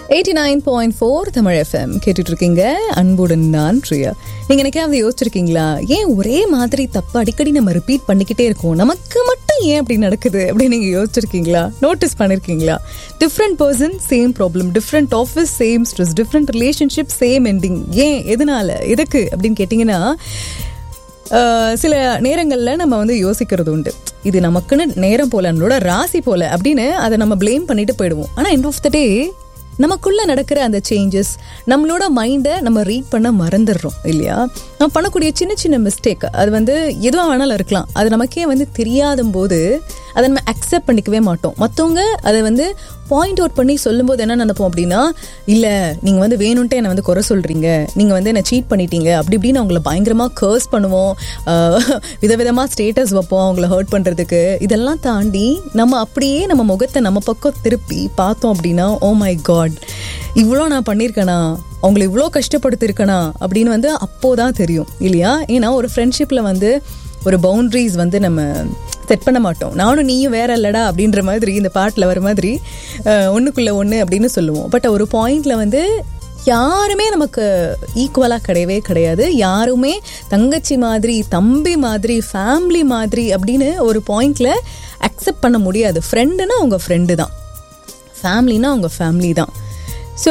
eighty nine point four Tamil FM கேட்டுட்டு இருக்கீங்க அன்புடன் நான் பிரியா நீங்க எனக்காவது யோசிச்சிருக்கீங்களா ஏன் ஒரே மாதிரி தப்பு அடிக்கடி நம்ம ரிப்பீட் பண்ணிக்கிட்டே இருக்கோம் நமக்கு மட்டும் ஏன் அப்படி நடக்குது அப்படின்னு நீங்க யோசிச்சிருக்கீங்களா நோட்டீஸ் பண்ணிருக்கீங்களா different person same problem different office same stress different relationship same ending ஏன் எதனால எதுக்கு அப்படின்னு கேட்டிங்கன்னா ஆஹ் சில நேரங்களில் நம்ம வந்து யோசிக்கிறது உண்டு இது நமக்குன்னு நேரம் போல நம்மளோட ராசி போல அப்படின்னு அதை நம்ம ப்ளேம் பண்ணிட்டு போயிடுவோம் ஆனால் எண்ட் ஆஃப் த டே நமக்குள்ள நடக்கிற அந்த சேஞ்சஸ் நம்மளோட மைண்டை நம்ம ரீட் பண்ண மறந்துடுறோம் இல்லையா நம்ம பண்ணக்கூடிய சின்ன சின்ன மிஸ்டேக் அது வந்து எதுவாக வேணாலும் இருக்கலாம் அது நமக்கே வந்து தெரியாத போது அதை நம்ம அக்செப்ட் பண்ணிக்கவே மாட்டோம் மற்றவங்க அதை வந்து பாயிண்ட் அவுட் பண்ணி சொல்லும்போது என்ன நினைப்போம் அப்படின்னா இல்லை நீங்கள் வந்து வேணும்ன்ட்டு என்னை வந்து குறை சொல்கிறீங்க நீங்கள் வந்து என்னை சீட் பண்ணிட்டீங்க அப்படி இப்படின்னு அவங்கள பயங்கரமாக கர்ஸ் பண்ணுவோம் ஆஹ் விதவிதமாக ஸ்டேட்டஸ் வைப்போம் அவங்கள ஹர்ட் பண்ணுறதுக்கு இதெல்லாம் தாண்டி நம்ம அப்படியே நம்ம முகத்தை நம்ம பக்கம் திருப்பி பார்த்தோம் அப்படின்னா ஓ மை காட் இவ்வளோ நான் பண்ணியிருக்கேனா அவங்கள இவ்வளோ கஷ்டப்படுத்திருக்கேனா அப்படின்னு வந்து அப்போதான் தெரியும் இல்லையா ஏன்னா ஒரு ஃப்ரெண்ட்ஷிப்பில் வந்து ஒரு பவுண்ட்ரிஸ் வந்து நம்ம செட் பண்ண மாட்டோம் நானும் நீயும் வேற இல்லடா அப்படின்ற மாதிரி இந்த பாட்டில் வர மாதிரி ஒன்றுக்குள்ளே ஒன்று அப்படின்னு சொல்லுவோம் பட் ஒரு பாயிண்ட்ல வந்து யாருமே நமக்கு ஈக்குவலாக கிடையவே கிடையாது யாருமே தங்கச்சி மாதிரி தம்பி மாதிரி ஃபேமிலி மாதிரி அப்படின்னு ஒரு பாயிண்ட்ல அக்செப்ட் பண்ண முடியாது ஃப்ரெண்டுனா அவங்க ஃப்ரெண்டு தான் ஃபேமிலினா அவங்க ஃபேமிலி தான் ஸோ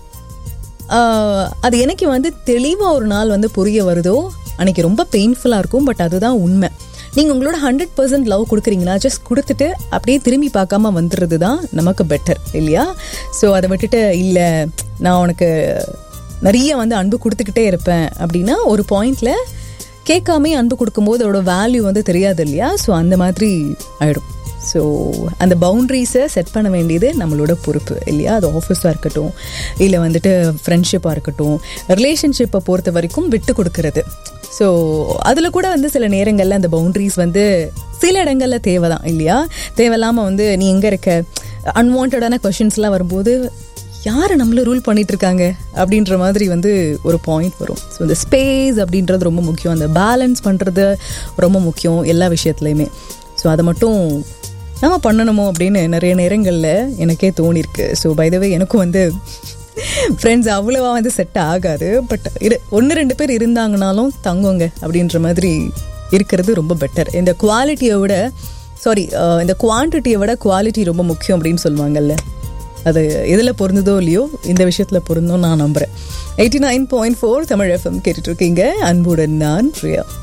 அது எனக்கு வந்து தெளிவாக ஒரு நாள் வந்து புரிய வருதோ அன்னைக்கு ரொம்ப பெயின்ஃபுல்லாக இருக்கும் பட் அதுதான் உண்மை நீங்கள் உங்களோட ஹண்ட்ரட் பர்சன்ட் லவ் கொடுக்குறீங்களா ஜஸ்ட் கொடுத்துட்டு அப்படியே திரும்பி பார்க்காம வந்துடுறது தான் நமக்கு பெட்டர் இல்லையா ஸோ அதை விட்டுட்டு இல்லை நான் உனக்கு நிறைய வந்து அன்பு கொடுத்துக்கிட்டே இருப்பேன் அப்படின்னா ஒரு பாயிண்ட்ல கேட்காமே அன்பு கொடுக்கும்போது அதோட வேல்யூ வந்து தெரியாது இல்லையா ஸோ அந்த மாதிரி ஆயிடும் ஸோ அந்த பவுண்ட்ரிஸை செட் பண்ண வேண்டியது நம்மளோட பொறுப்பு இல்லையா அது ஆஃபீஸாக இருக்கட்டும் இல்லை வந்துட்டு ஃப்ரெண்ட்ஷிப்பாக இருக்கட்டும் ரிலேஷன்ஷிப்பை பொறுத்த வரைக்கும் விட்டு கொடுக்கறது ஸோ அதில் கூட வந்து சில நேரங்களில் அந்த பவுண்ட்ரிஸ் வந்து சில இடங்களில் தேவை தான் இல்லையா தேவையில்லாமல் வந்து நீ எங்கே இருக்க அன்வான்டான கொஷின்ஸ்லாம் வரும்போது யாரை நம்மள ரூல் பண்ணிட்டு இருக்காங்க அப்படின்ற மாதிரி வந்து ஒரு பாயிண்ட் வரும் ஸோ இந்த ஸ்பேஸ் அப்படின்றது ரொம்ப முக்கியம் அந்த பேலன்ஸ் பண்ணுறது ரொம்ப முக்கியம் எல்லா விஷயத்துலையுமே ஸோ அதை மட்டும் நம்ம பண்ணணுமோ அப்படின்னு நிறைய நேரங்களில் எனக்கே தோணிருக்கு ஸோ பைதவே எனக்கும் வந்து ஃப்ரெண்ட்ஸ் அவ்வளோவா வந்து செட் ஆகாது பட் இரு ஒன்று ரெண்டு பேர் இருந்தாங்கனாலும் தங்குங்க அப்படின்ற மாதிரி இருக்கிறது ரொம்ப பெட்டர் இந்த குவாலிட்டியை விட சாரி இந்த குவான்டிட்டியை விட குவாலிட்டி ரொம்ப முக்கியம் அப்படின்னு சொல்லுவாங்கல்ல அது எதில் பொருந்ததோ இல்லையோ இந்த விஷயத்தில் பொருந்தும் நான் நம்புகிறேன் eighty nine point four Tamil FM கேட்டுட்ருக்கீங்க அன்புடன் நான் பிரியா